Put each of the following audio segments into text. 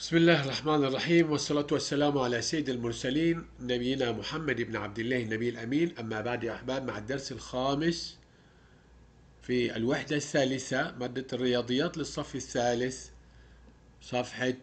بسم الله الرحمن الرحيم والصلاة والسلام على سيد المرسلين نبينا محمد بن عبد الله النبي الأمين أما بعد يا أحباب مع الدرس الخامس في الوحدة الثالثة مادة الرياضيات للصف الثالث صفحة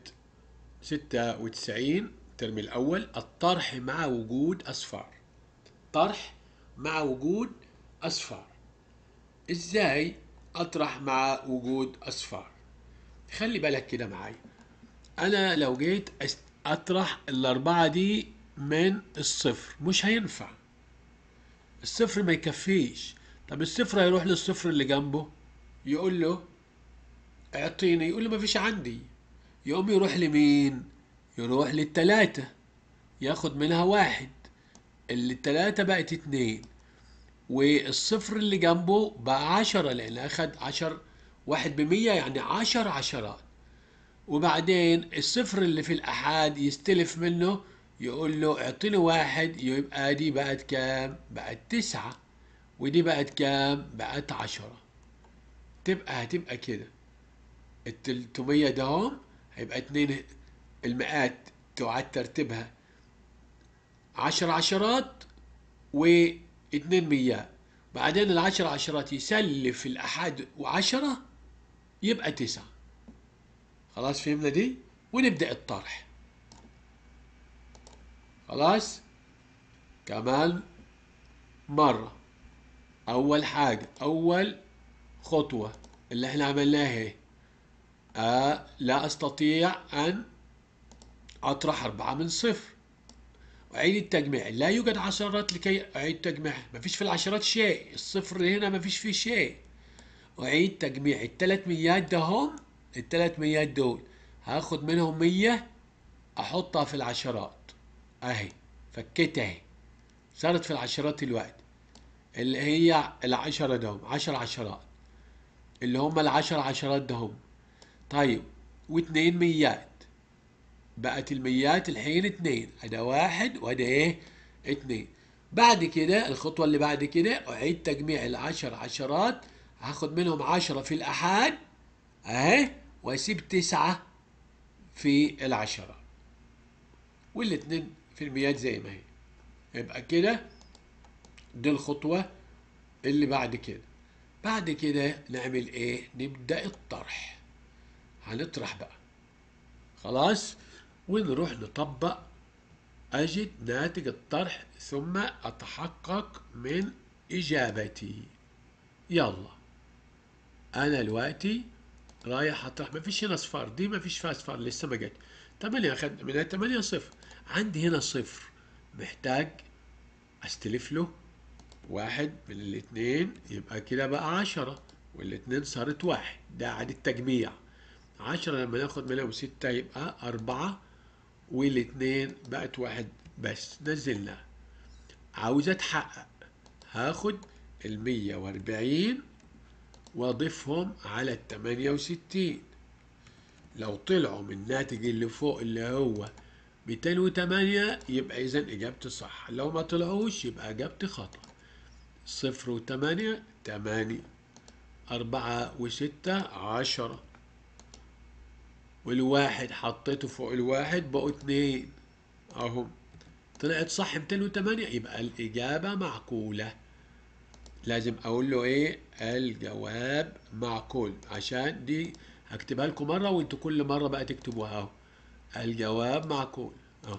96 الترم الأول الطرح مع وجود أصفار طرح مع وجود أصفار إزاي أطرح مع وجود أصفار خلي بالك كده معايا انا لو جيت أست- اطرح الاربعه دي من الصفر مش هينفع الصفر ما يكفيش طب الصفر هيروح للصفر اللي جنبه يقول له اعطيني يقول له ما فيش عندي يقوم يروح لمين يروح للتلاتة ياخد منها واحد اللي التلاتة بقت اتنين والصفر اللي جنبه بقى عشرة لأن أخد عشر واحد بمية يعني عشر عشرات وبعدين الصفر اللي في الأحاد يستلف منه يقول له اعطيني واحد يبقى دي بقت كام؟ بقت تسعة ودي بقت كام؟ بقت عشرة تبقى هتبقى كده التلتمية دهم هيبقى اتنين المئات تعاد ترتيبها عشر عشرات واتنين ميات بعدين العشر عشرات يسلف الأحد وعشرة يبقى تسعة خلاص فهمنا دي ونبدأ الطرح خلاص كمان مرة أول حاجة أول خطوة اللي احنا عملناها اهي آه لا أستطيع أن أطرح أربعة من صفر أعيد التجميع لا يوجد عشرات لكي أعيد تجميع ما فيش في العشرات شيء الصفر هنا ما فيش فيه شيء أعيد تجميع التلات ميات ده هم التلات ميات دول هاخد منهم مية أحطها في العشرات أهي فكيتها أهي صارت في العشرات الوقت اللي هي العشرة دهم عشر عشرات اللي هم العشر عشرات دهم طيب واتنين ميات بقت الميات الحين اتنين ادا واحد وادا ايه اتنين بعد كده الخطوة اللي بعد كده أعيد تجميع العشر عشرات هاخد منهم عشرة في الأحاد أهي وأسيب تسعة في العشرة والاتنين في الميات زي ما هي يبقى كده دي الخطوة اللي بعد كده بعد كده نعمل ايه نبدأ الطرح هنطرح بقى خلاص ونروح نطبق أجد ناتج الطرح ثم أتحقق من إجابتي يلا أنا دلوقتي رايح أطرح مفيش هنا صفار دي مفيش فيها صفار لسه ما جت 8 أخد من 8 صفر عندي هنا صفر محتاج أستلف له واحد من الاتنين يبقى كده بقى عشرة والاتنين صارت واحد ده عاد التجميع عشرة لما ناخد منهم ستة يبقى أربعة والاتنين بقت واحد بس نزلنا عاوز أتحقق هاخد المية وأربعين وأضيفهم على التمانية وستين لو طلعوا من الناتج اللي فوق اللي هو 208 يبقى إذا إجابتي صح لو ما طلعوش يبقى إجابتي خطأ صفر وثمانية تمانية أربعة وستة عشرة والواحد حطيته فوق الواحد بقوا اتنين أهو طلعت صح 208 يبقى الإجابة معقولة لازم أقول له إيه الجواب معقول عشان دي هكتبها لكم مرة وانتوا كل مرة بقى تكتبوها أهو الجواب معقول أهو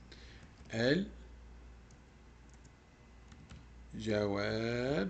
الجواب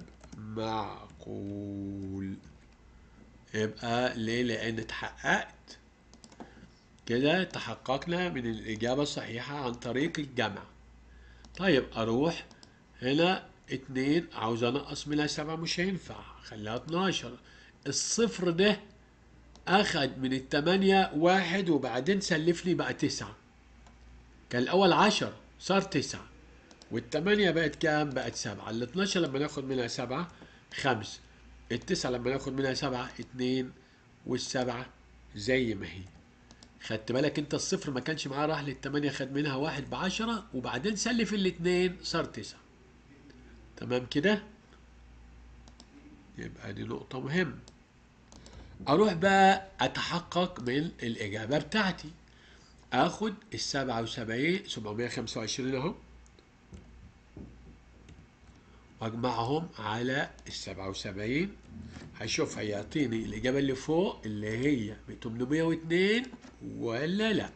معقول يبقى ليه لأن اتحققت كده تحققنا من الإجابة الصحيحة عن طريق الجمع طيب أروح هنا اتنين عاوز أنقص منها سبعة مش هينفع خليها اتناشر الصفر ده أخد من التمانية واحد وبعدين سلف لي بقى تسعة كان الأول عشر صار تسعة والتمانية بقت كام؟ بقت سبعة الاتناشر لما ناخد منها سبعة خمسة التسعة لما ناخد منها سبعة اتنين والسبعة زي ما هي خدت بالك انت الصفر ما كانش معاه راح للتمانية خد منها واحد بعشرة وبعدين سلف الاتنين صار تسعة تمام كده يبقى دي نقطة مهمة أروح بقى أتحقق من الإجابة بتاعتي اخد السبعة وسبعين سبعمية خمسة وعشرين اهو واجمعهم على السبعة وسبعين هشوف هيعطيني الإجابة اللي فوق اللي هي ب 802 ولا لا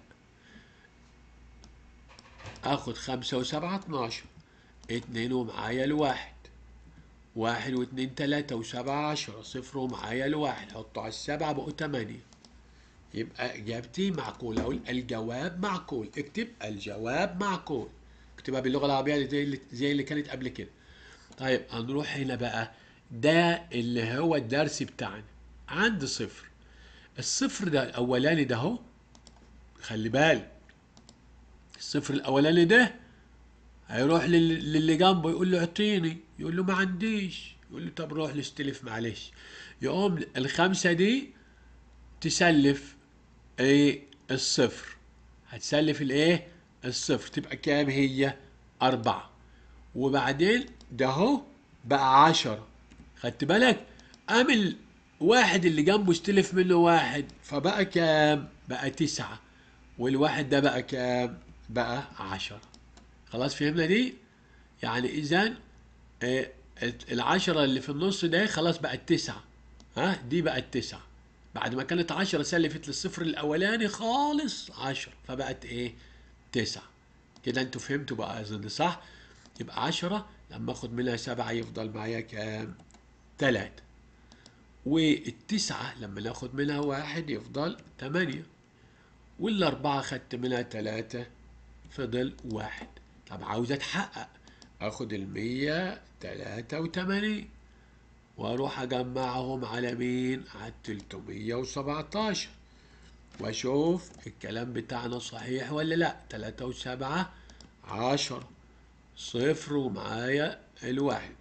اخد خمسة وسبعة اتناشر اتنين ومعايا الواحد واحد واتنين تلاتة وسبعة عشرة صفر ومعايا الواحد حطه على السبعة بقوا تمانية يبقى إجابتي معقولة أقول الجواب معقول اكتب الجواب معقول اكتبها باللغة العربية زي اللي, زي اللي كانت قبل كده طيب هنروح هنا بقى ده اللي هو الدرس بتاعنا عند صفر الصفر ده الأولاني ده اهو خلي بالك الصفر الأولاني ده هيروح لل- للي جنبه يقول له اعطيني يقول له ما عنديش يقول له طب روح لاستلف معلش يقوم الخمسة دي تسلف ايه الصفر هتسلف الايه الصفر تبقى كام هي أربعة وبعدين ده اهو بقى عشرة خدت بالك قام الواحد اللي جنبه استلف منه واحد فبقى كام بقى تسعة والواحد ده بقى كام بقى عشرة خلاص فهمنا دي يعني اذا آه، العشرة اللي في النص ده خلاص بقت تسعة ها دي بقت تسعة بعد ما كانت عشرة سلفت للصفر الأولاني خالص عشرة فبقت إيه تسعة كده انتوا فهمتوا بقى أظن صح يبقى عشرة لما أخد منها سبعة يفضل معايا كام تلاتة والتسعة لما ناخد منها واحد يفضل تمانية والأربعة خدت منها تلاتة فضل واحد طب عاوز أتحقق أخد المية تلاتة وتمانين واروح اجمعهم على مين على التلتمية وسبعتاشر واشوف الكلام بتاعنا صحيح ولا لا تلاتة وسبعة عشرة صفر ومعايا الواحد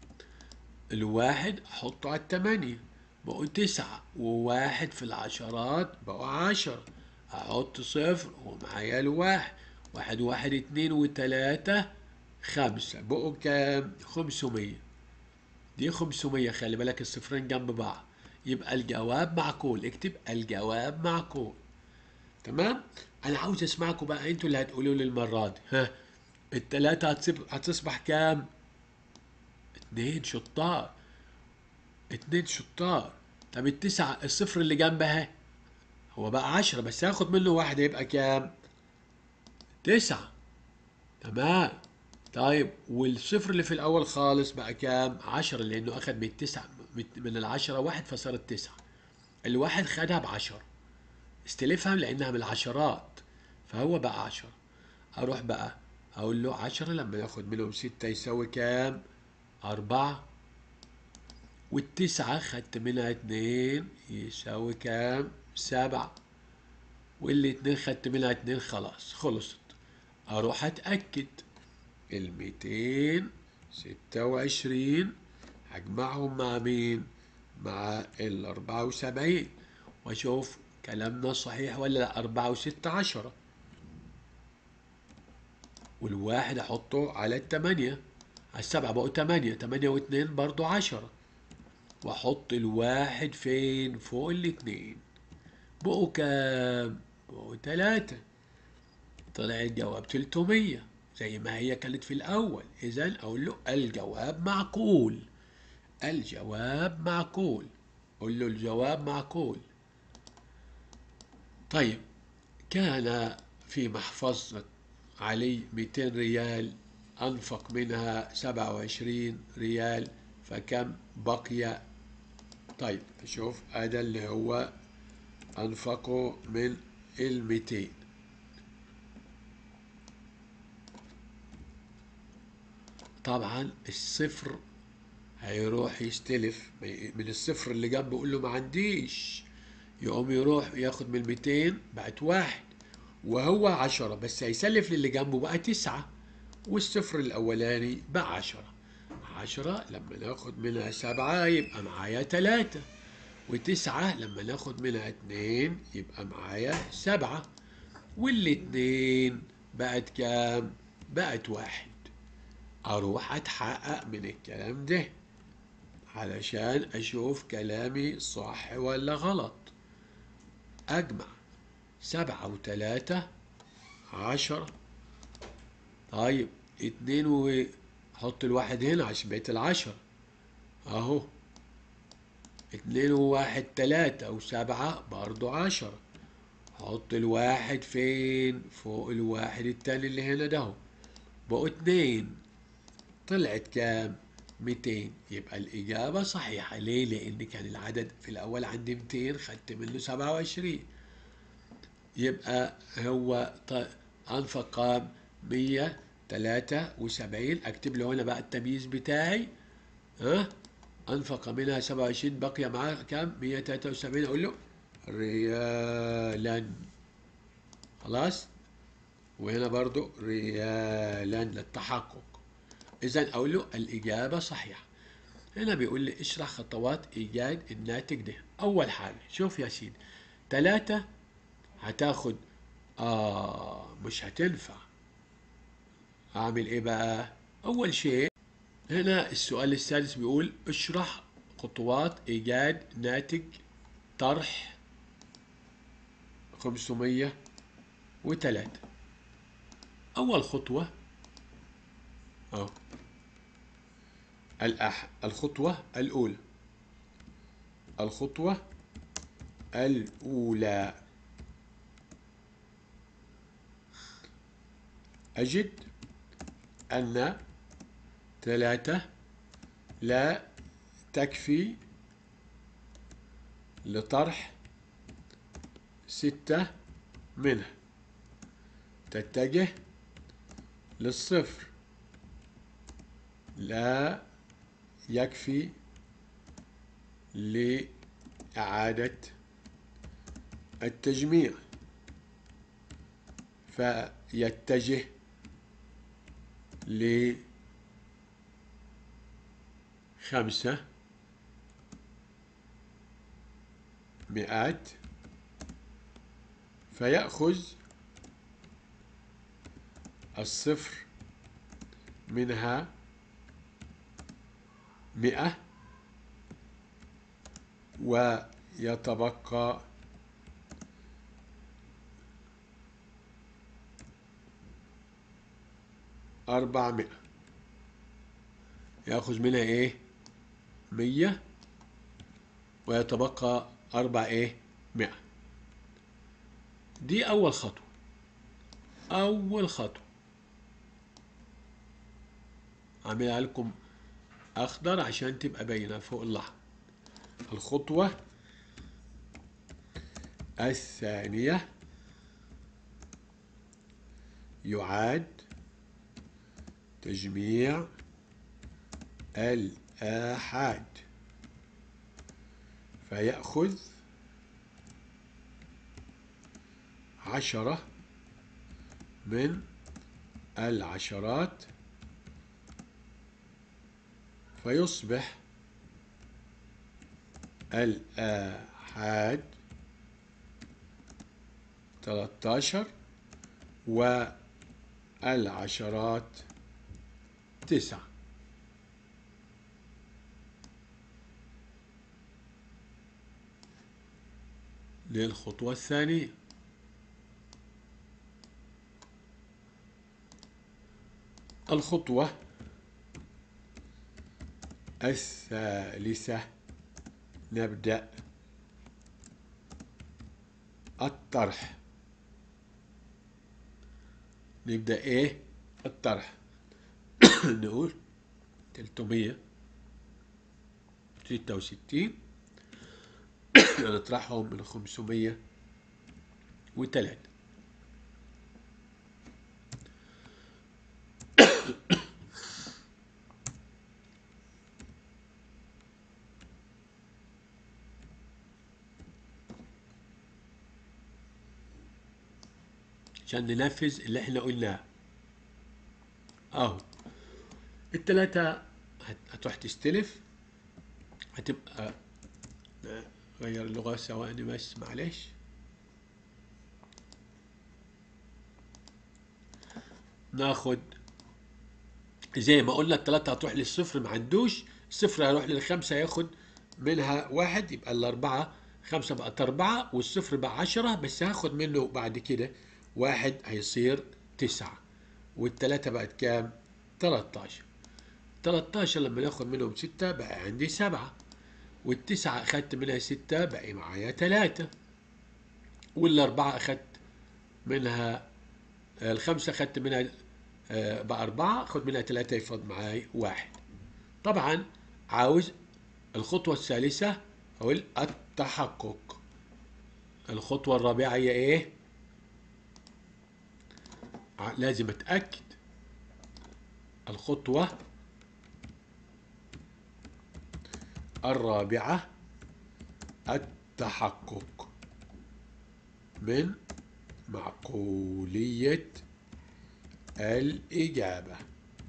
الواحد احطه على التمانية بقوا تسعة وواحد في العشرات بقوا عشرة احط صفر ومعايا الواحد واحد واحد اتنين وتلاتة خمسة بقوا كام خمسمية دي 500 خلي بالك الصفرين جنب بعض يبقى الجواب معقول اكتب الجواب معقول تمام انا عاوز اسمعكم بقى انتوا اللي هتقولوا لي المره دي ها التلاتة هتصب- هتصبح كام اتنين شطار اتنين شطار طب التسعة الصفر اللي جنبها هو بقى عشرة بس هاخد منه واحد يبقى كام تسعة تمام طيب والصفر اللي في الأول خالص بقى كام؟ عشرة لأنه أخد من التسعة من العشرة واحد فصارت تسعة الواحد خدها بعشرة استلفها لأنها من العشرات فهو بقى عشرة أروح بقى أقول له عشرة لما ناخد منهم ستة يساوي كام؟ أربعة والتسعة خدت منها اتنين يساوي كام؟ سبعة والاتنين خدت منها اتنين خلاص خلصت أروح أتأكد الميتين ستة وعشرين هجمعهم مع مين؟ مع الأربعة وسبعين وأشوف كلامنا صحيح ولا لا أربعة وستة عشرة والواحد أحطه على التمانية على السبعة بقوا تمانية تمانية واتنين برضو عشرة وأحط الواحد فين؟ فوق الاتنين بقوا كام؟ بقوا تلاتة طلع الجواب 300 زي ما هي كانت في الأول إذا أقول له الجواب معقول الجواب معقول قول له الجواب معقول طيب كان في محفظة علي 200 ريال أنفق منها 27 ريال فكم بقي طيب شوف هذا اللي هو أنفقه من الميتين طبعا الصفر هيروح يستلف من الصفر اللي جنبه يقول له ما عنديش يقوم يروح ياخد من 200 بقت واحد وهو عشرة بس هيسلف للي جنبه بقى تسعة والصفر الأولاني بقى عشرة عشرة لما ناخد منها سبعة يبقى معايا تلاتة وتسعة لما ناخد منها اتنين يبقى معايا سبعة والاتنين بقت كام؟ بقت واحد أروح أتحقق من الكلام ده علشان أشوف كلامي صح ولا غلط أجمع سبعة وتلاتة عشرة طيب اتنين وحط الواحد هنا عشان بقيت العشرة اهو اتنين وواحد تلاتة وسبعة برضو عشرة حط الواحد فين فوق الواحد التاني اللي هنا ده بقوا اتنين طلعت كام ميتين يبقى الإجابة صحيحة ليه لأن كان العدد في الأول عندي ميتين خدت منه سبعة وعشرين يبقى هو ط- أنفق كام مية تلاتة وسبعين أكتب له هنا بقى التمييز بتاعي ها أنفق منها سبعة وعشرين بقي معاه كام مية تلاتة وسبعين أقول له ريالا خلاص وهنا برضو ريالا للتحقق إذا أقول له الإجابة صحيحة هنا بيقول لي اشرح خطوات إيجاد الناتج ده أول حاجة شوف يا سيدي تلاتة هتاخد آه مش هتنفع أعمل إيه بقى أول شيء هنا السؤال السادس بيقول اشرح خطوات إيجاد ناتج طرح خمسمية وتلاتة أول خطوة أهو الأح... الخطوة الأولى الخطوة الأولى أجد أن ثلاثة لا تكفي لطرح ستة منها تتجه للصفر لا يكفي لإعادة التجميع فيتجه لخمسة مئات فيأخذ الصفر منها مئة ويتبقى أربعمائة يأخذ منها إيه مية ويتبقى أربع إيه مئة دي أول خطوة أول خطوة أعملها لكم أخضر عشان تبقى باينة فوق اللحظة الخطوة الثانية يعاد تجميع الآحاد فيأخذ عشرة من العشرات فيصبح الآحاد 13 والعشرات تسعة للخطوة الثانية الخطوة الثالثة نبدأ الطرح نبدأ إيه الطرح نقول تلتمية ستة وستين نطرحهم من خمسمية وتلاتة عشان ننفذ اللي احنا قلناه اهو التلاتة هت- هتروح تستلف هتبقى غير اللغة ثواني بس معلش ناخد زي ما قلنا التلاتة هتروح للصفر ما عندوش الصفر هيروح للخمسة ياخد منها واحد يبقى الأربعة خمسة بقت أربعة والصفر بقى عشرة بس هاخد منه بعد كده واحد هيصير تسعة والتلاتة بقت كام؟ 13 13 لما ناخد منهم ستة بقى عندي سبعة والتسعة أخدت منها ستة بقى معايا تلاتة والأربعة أخدت منها آه، الخمسة أخدت منها آه، بقى أربعة أخد منها تلاتة يفضل معاي واحد طبعا عاوز الخطوة الثالثة أو التحقق الخطوة الرابعة هي إيه؟ ع- لازم أتأكد الخطوة الرابعة التحقق من معقولية الإجابة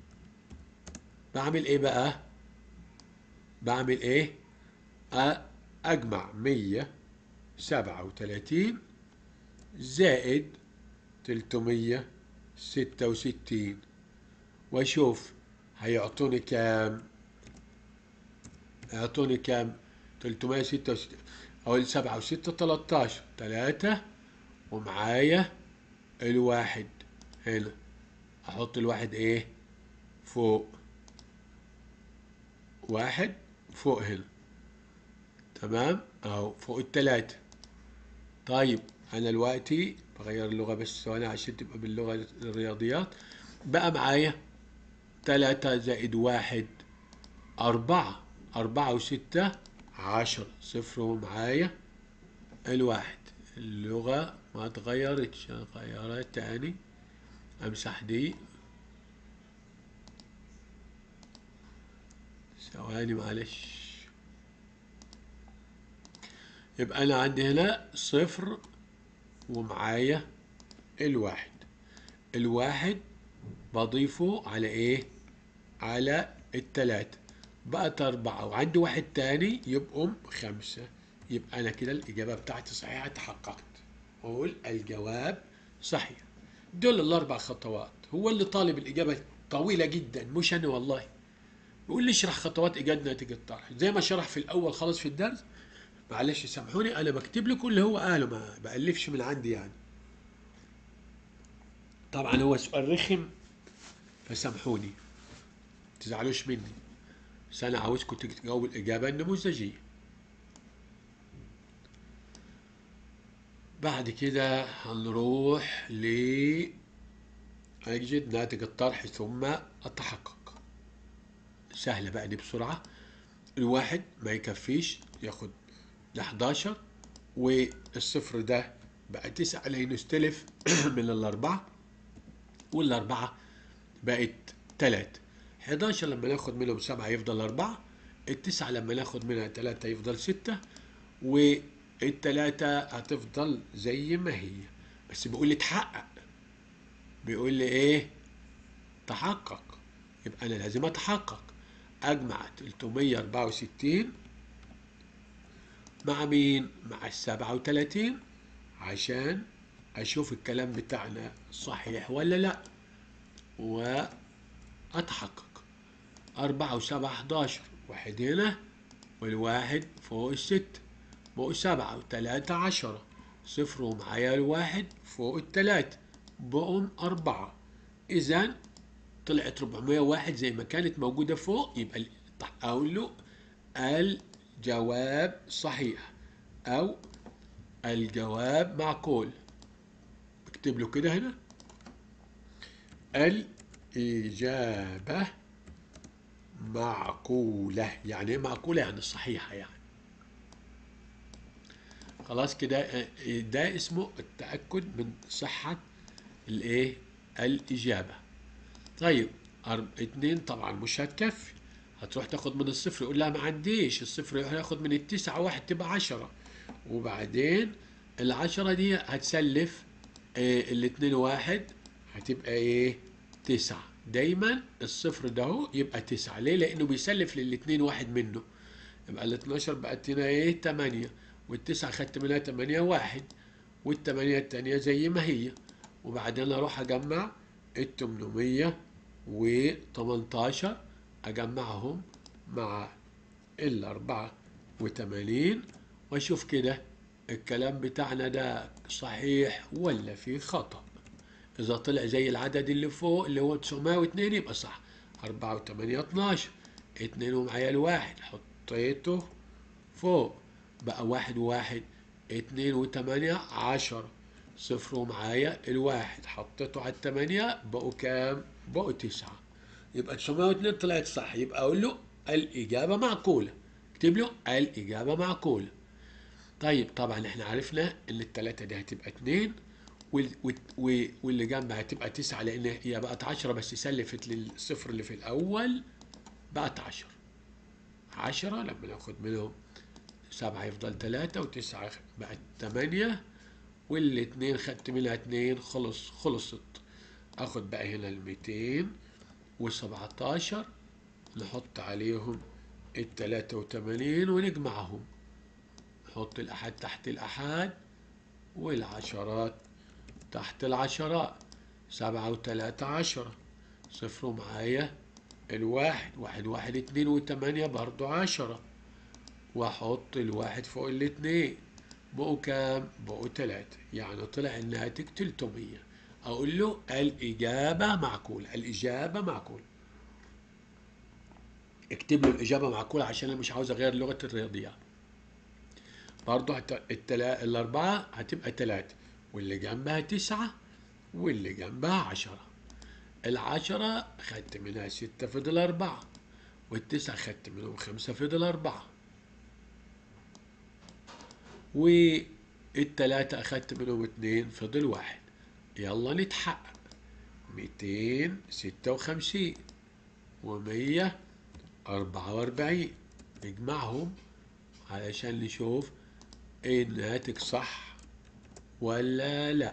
بعمل إيه بقى؟ بعمل إيه؟ أ- أجمع مية سبعة وتلاتين زائد تلتمية ستة وستين وأشوف هيعطوني كام؟ يعطوني كام؟ 366 أو 7 و6 13 3 ومعايا الواحد هنا أحط الواحد إيه؟ فوق واحد فوق هنا تمام؟ أهو فوق التلاتة طيب أنا دلوقتي بغير اللغة بس ثواني عشان تبقى باللغة الرياضيات بقى معايا تلاتة زائد واحد أربعة أربعة وستة عشر صفر ومعايا الواحد اللغة ما اتغيرتش غيرت تاني أمسح دي ثواني معلش يبقى أنا عندي هنا صفر ومعايا الواحد الواحد بضيفه على إيه؟ على التلاتة بقت أربعة وعندي واحد تاني يبقوا خمسة يبقى أنا كده الإجابة بتاعتي صحيحة تحققت أقول الجواب صحيح دول الأربع خطوات هو اللي طالب الإجابة طويلة جدا مش أنا والله بيقول لي اشرح خطوات إيجاد ناتج الطرح زي ما شرح في الأول خالص في الدرس معلش سامحوني أنا بكتب لكم اللي هو قاله ما بألفش من عندي يعني طبعا هو سؤال رخم فسامحوني تزعلوش مني بس أنا عاوزكم تجاوبوا الإجابة النموذجية بعد كده هنروح ل أجد ناتج الطرح ثم التحقق سهلة بقى دي بسرعة الواحد ما يكفيش ياخد ل 11 والصفر ده بقى تسعة لنستلف من الأربعة والأربعة بقت تلاتة 11 لما ناخد منهم سبعة يفضل أربعة التسعة لما ناخد منها تلاتة يفضل ستة والتلاتة هتفضل زي ما هي بس بيقول لي تحقق بيقول لي ايه تحقق يبقى انا لازم اتحقق اجمع 364 مع مين مع السبعة وتلاتين عشان اشوف الكلام بتاعنا صحيح ولا لا واتحقق أربعة وسبعة حداشر واحد هنا والواحد فوق الستة فوق سبعة وتلاتة عشرة صفر ومعايا الواحد فوق التلاتة بقوم أربعة إذا طلعت 401 زي ما كانت موجودة فوق يبقى أقول له الجواب صحيح أو الجواب معقول اكتب له كده هنا الإجابة معقولة يعني ايه معقولة يعني صحيحة يعني خلاص كده ده اسمه التأكد من صحة الايه الإجابة طيب أرب... اتنين طبعا مش هتكفي هتروح تاخد من الصفر يقول لا ما عنديش الصفر هياخد من التسعة واحد تبقى عشرة وبعدين العشرة دي هتسلف اه الاتنين واحد هتبقى ايه تسعة دايما الصفر ده هو يبقى تسعة ليه لانه بيسلف للاتنين واحد منه يبقى ال 12 بقت هنا ايه تمانية والتسعة خدت منها تمانية واحد والتمانية التانية زي ما هي وبعدين اروح اجمع التمنمية وتمنتاشر اجمعهم مع الاربعة وتمانين واشوف كده الكلام بتاعنا ده صحيح ولا في خطأ إذا طلع زي العدد اللي فوق اللي هو 902 يبقى صح 4 و8 12 اتنين ومعايا الواحد حطيته فوق بقى واحد وواحد اتنين وتمانية عشرة صفر ومعايا الواحد حطيته على التمانية بقوا كام؟ بقوا تسعة يبقى 902 طلعت صح يبقى أقول له الإجابة معقولة اكتب له الإجابة معقولة طيب طبعا احنا عرفنا ان التلاتة دي هتبقى اتنين وال- وال- واللي جنبها هتبقى تسعة لان هي بقت عشرة بس سلفت للصفر اللي في الأول بقت عشرة عشرة لما ناخد منهم سبعة يفضل تلاتة وتسعة بقت تمانية والاتنين خدت منها اتنين خلص خلصت اخد بقى هنا الميتين وسبعتاشر نحط عليهم التلاتة وتمانين ونجمعهم نحط الأحد تحت الأحد والعشرات تحت العشرات سبعة وتلاتة عشرة صفر معايا الواحد واحد واحد اتنين وتمانية برضو عشرة واحط الواحد فوق الاتنين بقوا كام؟ بقوا تلاتة يعني طلع الناتج تلتمية أقول له الإجابة معقولة الإجابة معقولة اكتب له الإجابة معقولة عشان أنا مش عاوز أغير لغة الرياضيات برضه هت... التلا... الأربعة هتبقى تلاتة واللي جنبها تسعة واللي جنبها عشرة العشرة خدت منها ستة فضل أربعة والتسعة خدت منهم خمسة فضل أربعة والتلاتة أخدت منهم اتنين فضل واحد يلا نتحقق ميتين ستة وخمسين ومية أربعة وأربعين نجمعهم علشان نشوف ايه الناتج صح ولا لا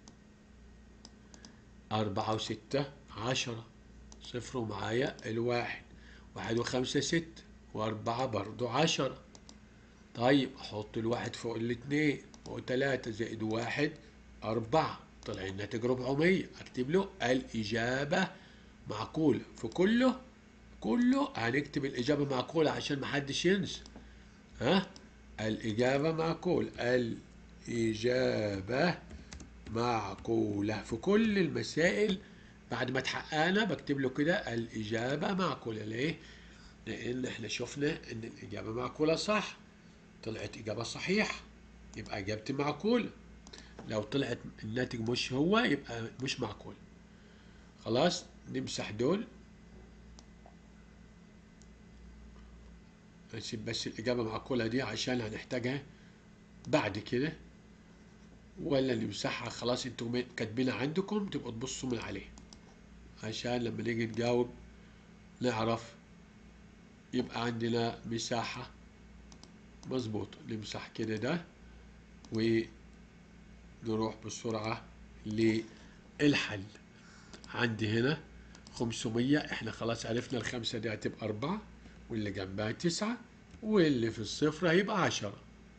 أربعة وستة عشرة صفر ومعايا الواحد واحد وخمسة ست وأربعة برضو عشرة طيب أحط الواحد فوق الاتنين فوق تلاتة زائد واحد أربعة طلع الناتج ربعمية أكتب له الإجابة معقولة في كله كله هنكتب الإجابة معقولة عشان محدش ينسى ها الإجابة معقول الإجابة معقولة في كل المسائل بعد ما تحققنا بكتب له كده الإجابة معقولة ليه؟ لأن احنا شفنا إن الإجابة معقولة صح طلعت إجابة صحيحة يبقى إجابتي معقولة لو طلعت الناتج مش هو يبقى مش معقول خلاص نمسح دول نسيب بس الإجابة معقولة دي عشان هنحتاجها بعد كده ولا نمسحها خلاص انتوا كاتبينها عندكم تبقوا تبصوا من عليه عشان لما نيجي نجاوب نعرف يبقى عندنا مساحة مظبوطة نمسح كده ده ونروح بسرعة للحل عندي هنا 500 احنا خلاص عرفنا الخمسة دي هتبقى أربعة واللي جنبها تسعة واللي في الصفر هيبقى عشرة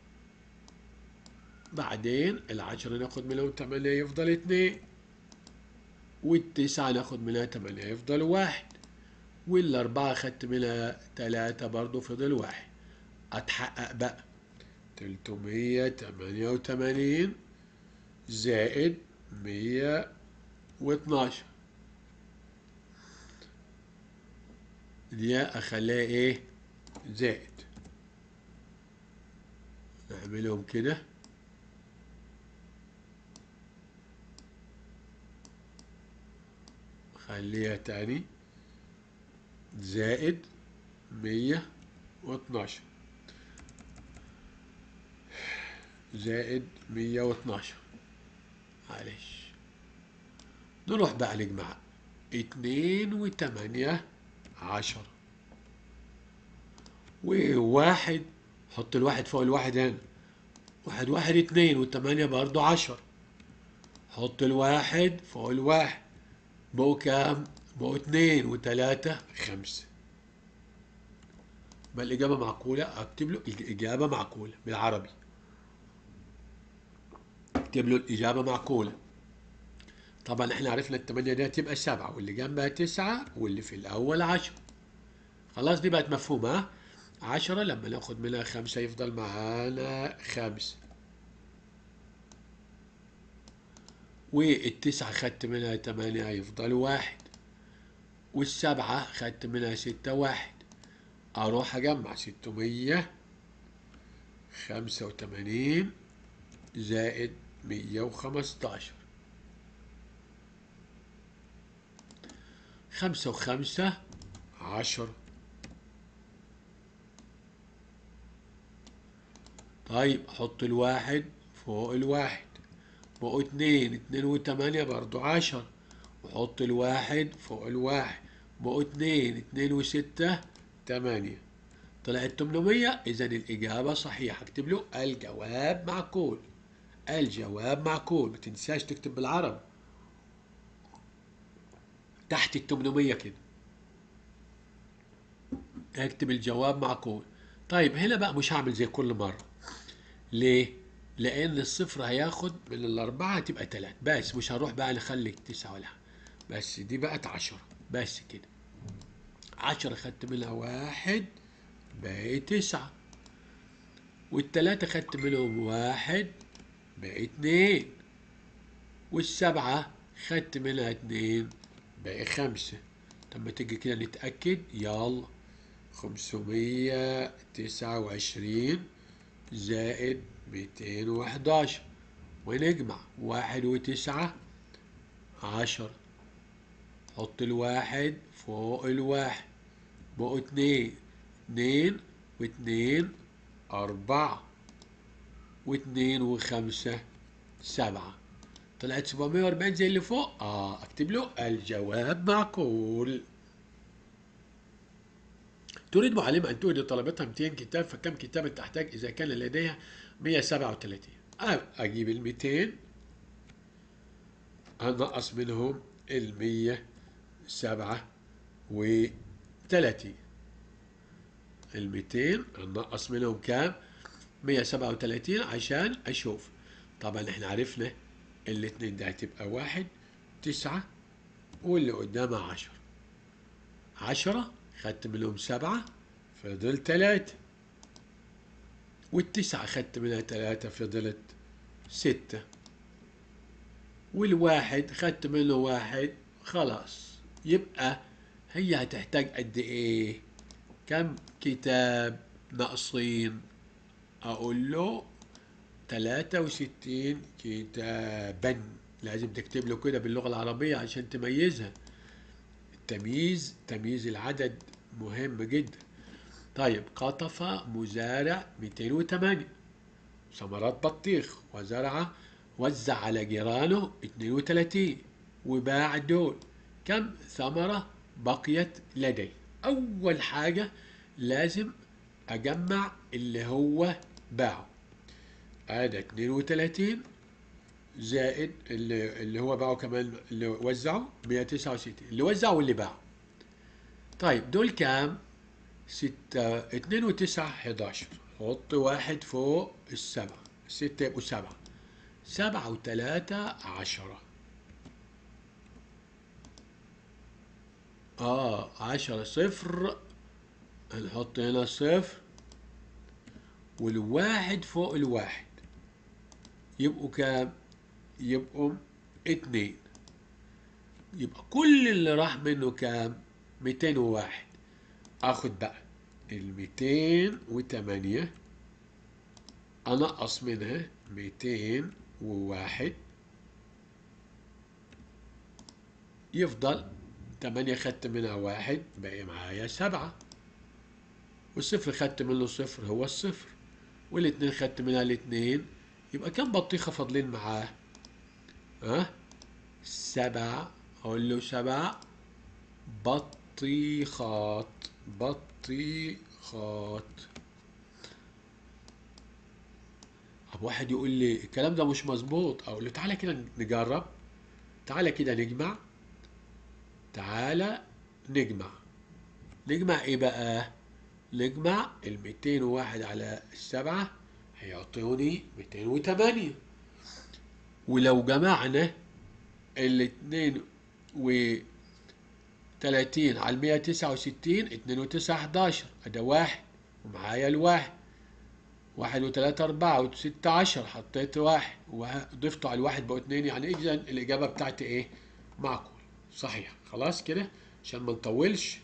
بعدين العشرة ناخد منهم تمانية يفضل اتنين والتسعة ناخد منها تمانية يفضل واحد والأربعة خدت منها تلاتة برضو فضل واحد أتحقق بقى تلتمية تمانية وتمانين زائد مية واتناشر دي أخليها إيه زائد نعملهم كده خليها تاني زائد مية واتناشر زائد مية واتناشر معلش نروح بقى نجمع اتنين وتمانية عشرة وواحد حط الواحد فوق الواحد هنا واحد واحد اتنين والتمانية برضو عشرة حط الواحد فوق الواحد بقوا كام؟ بقوا اتنين وتلاتة خمسة ما الإجابة معقولة أكتب له الإجابة معقولة بالعربي اكتب له الإجابة معقولة طبعا احنا عرفنا التمانية دي هتبقى سبعة واللي جنبها تسعة واللي في الأول عشرة خلاص دي بقت مفهومة ها؟ عشرة لما ناخد منها خمسة يفضل معانا خمسة والتسعة خدت منها تمانية يفضل واحد والسبعة خدت منها ستة واحد أروح أجمع ستمية خمسة وتمانين زائد مية وخمستاشر خمسة وخمسة عشرة طيب أحط الواحد فوق الواحد فوق اتنين اتنين وتمانية برضو عشرة وحط الواحد فوق الواحد بقوا اتنين اتنين وستة تمانية طلعت تمنمية إذا الإجابة صحيحة اكتب له الجواب معقول الجواب معقول ما تنساش تكتب بالعربي تحت التمنمية كده اكتب الجواب معقول طيب هنا بقى مش هعمل زي كل مرة ليه؟ لأن الصفر هياخد من الأربعة تبقى تلاتة بس مش هروح بقى نخلي تسعة ولا حاجة بس دي بقت عشرة بس كده عشرة خدت منها واحد بقى تسعة والتلاتة خدت منهم واحد بقى اتنين والسبعة خدت منها اتنين بقى خمسة طب ما تيجي كده نتأكد يلا خمسمية تسعة وعشرين زائد ميتين وحداشر ونجمع واحد وتسعة عشرة حط الواحد فوق الواحد بقوا اتنين اتنين واتنين أربعة واتنين وخمسة سبعة طلعت سبعمية وأربعين زي اللي فوق اه اكتب له الجواب معقول تريد معلمة أن تهدي طلبتها 200 كتاب فكم كتابا تحتاج إذا كان لديها 137 أجيب ال 200 أنقص منهم ال 137 ال 200 أنقص منهم كام؟ 137 عشان أشوف طبعا احنا عرفنا الاتنين ده هتبقى واحد تسعة واللي قدامها عشرة عشرة خدت منهم سبعة فضل تلاتة والتسعة خدت منها تلاتة فضلت ستة والواحد خدت منه واحد خلاص يبقى هي هتحتاج قد ايه كم كتاب ناقصين اقول له تلاتة وستين كتابا لازم تكتب له كده باللغة العربية عشان تميزها التمييز تمييز العدد مهم جدا طيب قطف مزارع 208 ثمرات بطيخ وزرع وزع على جيرانه 32 وباع دول كم ثمرة بقيت لدي أول حاجة لازم أجمع اللي هو باعه هذا 32 زائد اللي, اللي هو باعه كمان اللي وزعه 169 اللي وزعه واللي باعه طيب دول كام؟ ستة اتنين وتسعة حداشر حط واحد فوق السبعة ستة يبقوا سبعة سبعة وتلاتة عشرة اه عشرة صفر نحط هنا صفر والواحد فوق الواحد يبقوا كام؟ يبقوا اتنين يبقى كل اللي راح منه كام؟ ميتين وواحد اخد بقى الميتين وتمانية انقص منها ميتين وواحد يفضل تمانية خدت منها واحد بقي معايا سبعة والصفر خدت منه صفر هو الصفر والاتنين خدت منها الاتنين يبقى كم بطيخة فاضلين معاه؟ ها؟ سبع أقول له سبع بطيخات بطيخات طب واحد يقول لي الكلام ده مش مظبوط اقول له تعالى كده نجرب تعالى كده نجمع تعالى نجمع نجمع ايه بقى نجمع ال 201 على السبعة هيعطوني 208 ولو جمعنا الاتنين و 30 على 169 2 و9 11 ده واحد ومعايا الواحد واحد وثلاثة أربعة وستة عشر حطيت واحد وضفته على الواحد بقوا اتنين يعني إذا الإجابة بتاعتي إيه؟ معقول صحيح خلاص كده عشان ما نطولش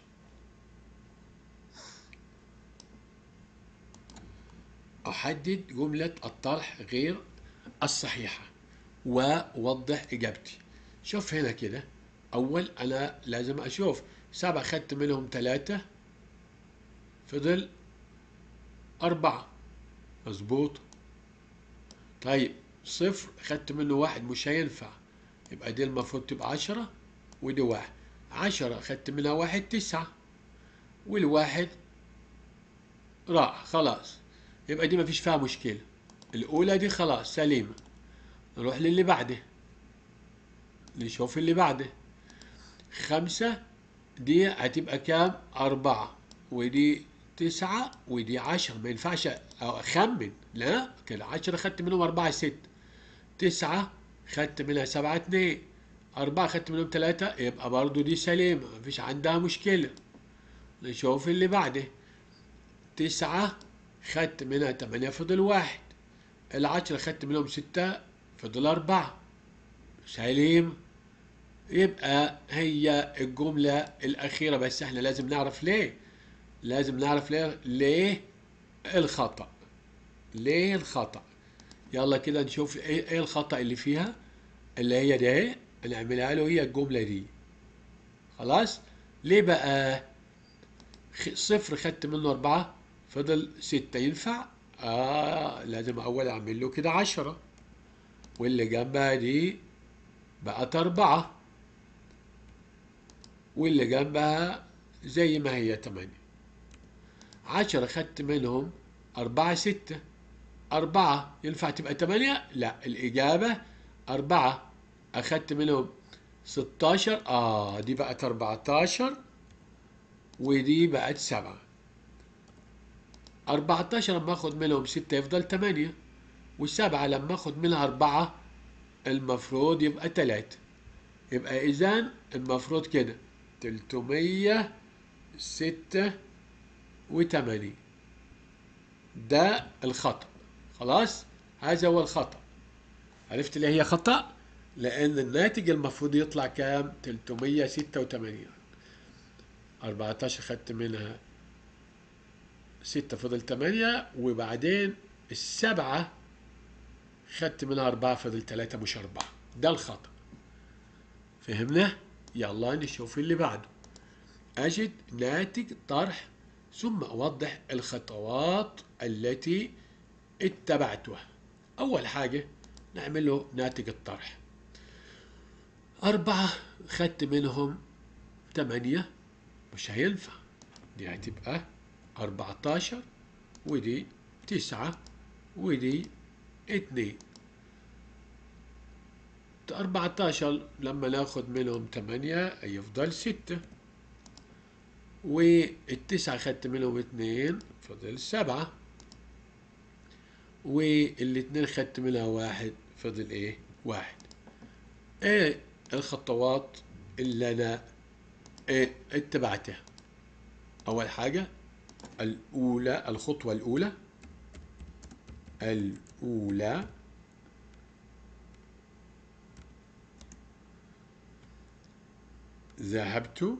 أحدد جملة الطرح غير الصحيحة ووضح إجابتي شوف هنا كده أول أنا لازم أشوف سبعة خدت منهم ثلاثة فضل أربعة مظبوط طيب صفر خدت منه واحد مش هينفع يبقى دي المفروض تبقى عشرة ودي واحد عشرة خدت منها واحد تسعة والواحد راح خلاص يبقى دي مفيش فيها مشكلة الأولى دي خلاص سليمة نروح للي بعده نشوف اللي بعده خمسة دي هتبقى كام أربعة ودي تسعة ودي عشرة ما ينفعش أخمن لا كده عشرة خدت منهم أربعة ست تسعة خدت منها سبعة اتنين أربعة خدت منهم تلاتة يبقى برضو دي سليمة مفيش عندها مشكلة نشوف اللي بعده تسعة خدت منها تمانية فضل واحد العشرة خدت منهم ستة فضل أربعة سليم يبقى هي الجملة الأخيرة بس احنا لازم نعرف ليه لازم نعرف ليه ليه الخطأ ليه الخطأ يلا كده نشوف ايه, ايه الخطأ اللي فيها اللي هي دي نعملها له هي الجملة دي خلاص ليه بقى صفر خدت منه أربعة فضل ستة ينفع آه لازم أول أعمل له كده عشرة واللي جنبها دي بقت أربعة واللي جنبها زي ما هي تمانية عشرة خدت منهم أربعة ستة أربعة ينفع تبقى تمانية لا الإجابة أربعة أخدت منهم ستاشر آه دي بقت أربعتاشر ودي بقت سبعة أربعتاشر لما أخد منهم ستة يفضل تمانية والسبعة لما أخد منها أربعة المفروض يبقى تلاتة يبقى إذا المفروض كده تلتمية ستة وتمانين ده الخطأ خلاص هذا هو الخطأ عرفت ليه هي خطأ لأن الناتج المفروض يطلع كام 386 14 خدت منها ستة فضل تمانية وبعدين السبعة خدت منها أربعة فضل تلاتة مش أربعة ده الخطأ فهمنا؟ يلا نشوف اللي بعده أجد ناتج طرح ثم أوضح الخطوات التي اتبعتها أول حاجة نعمل له ناتج الطرح أربعة خدت منهم تمانية مش هينفع دي هتبقى أربعتاشر ودي تسعة ودي اتنين أربعتاشر لما ناخد منهم تمانية يفضل ستة والتسعة خدت منهم اتنين فضل سبعة والاتنين خدت منها واحد فضل ايه واحد ايه الخطوات اللي انا ايه اتبعتها اول حاجة الاولى الخطوة الاولى الاولى ذهبت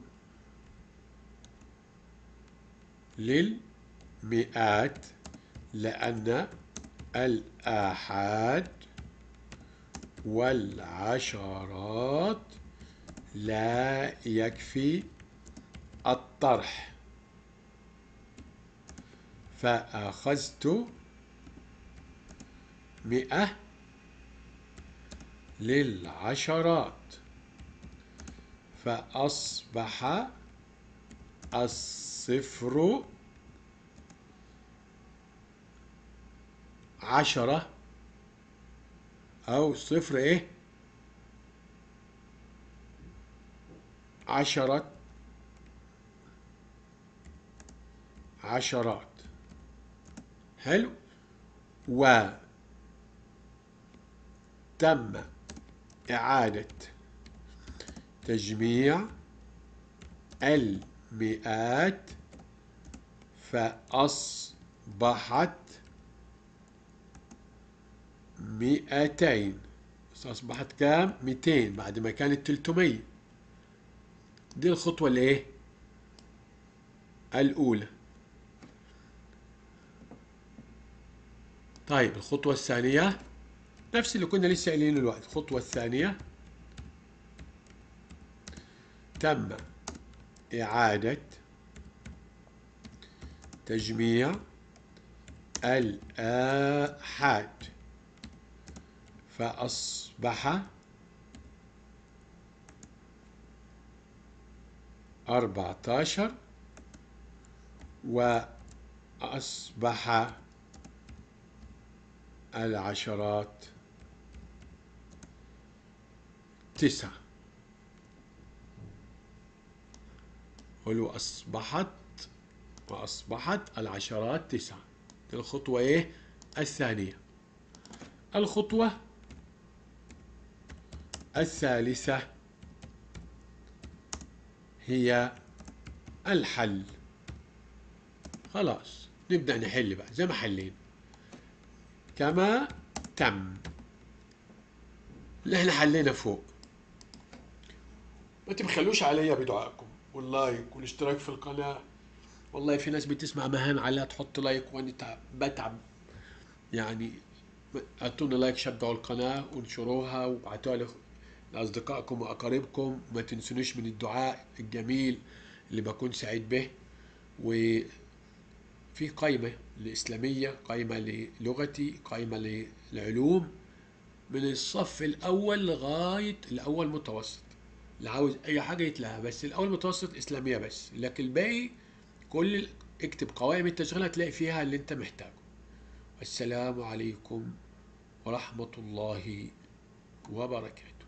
للمئات لأن الآحاد والعشرات لا يكفي الطرح فأخذت مئة للعشرات فأصبح الصفر عشرة أو صفر إيه عشرة عشرات حلو و تم إعادة تجميع المئات فأصبحت مئتين أصبحت كام؟ 200 بعد ما كانت 300 دي الخطوة الإيه؟ الأولى طيب الخطوة الثانية نفس اللي كنا لسه قايلينه الوقت الخطوة الثانية تم إعادة تجميع الآحاد فأصبح أربعتاشر وأصبح العشرات تسعة قولوا أصبحت وأصبحت العشرات تسعة دي الخطوة إيه الثانية الخطوة الثالثة هي الحل خلاص نبدأ نحل بقى زي ما حلينا كما تم اللي احنا حلينا فوق ما تبخلوش عليا بدعائكم واللايك والاشتراك في القناة والله في ناس بتسمع مهام عليها تحط لايك وانا تعب بتعب يعني اعطونا لايك شجعوا القناة وانشروها وابعتوها لأصدقائكم وأقاربكم وما تنسونيش من الدعاء الجميل اللي بكون سعيد به وفي قائمة الإسلامية قائمة للغتي قائمة للعلوم من الصف الأول لغاية الأول متوسط اللي عاوز أي حاجة يتلاقيها بس الأول متوسط إسلامية بس لكن الباقي كل اكتب قوائم التشغيل هتلاقي فيها اللي أنت محتاجه السلام عليكم ورحمة الله وبركاته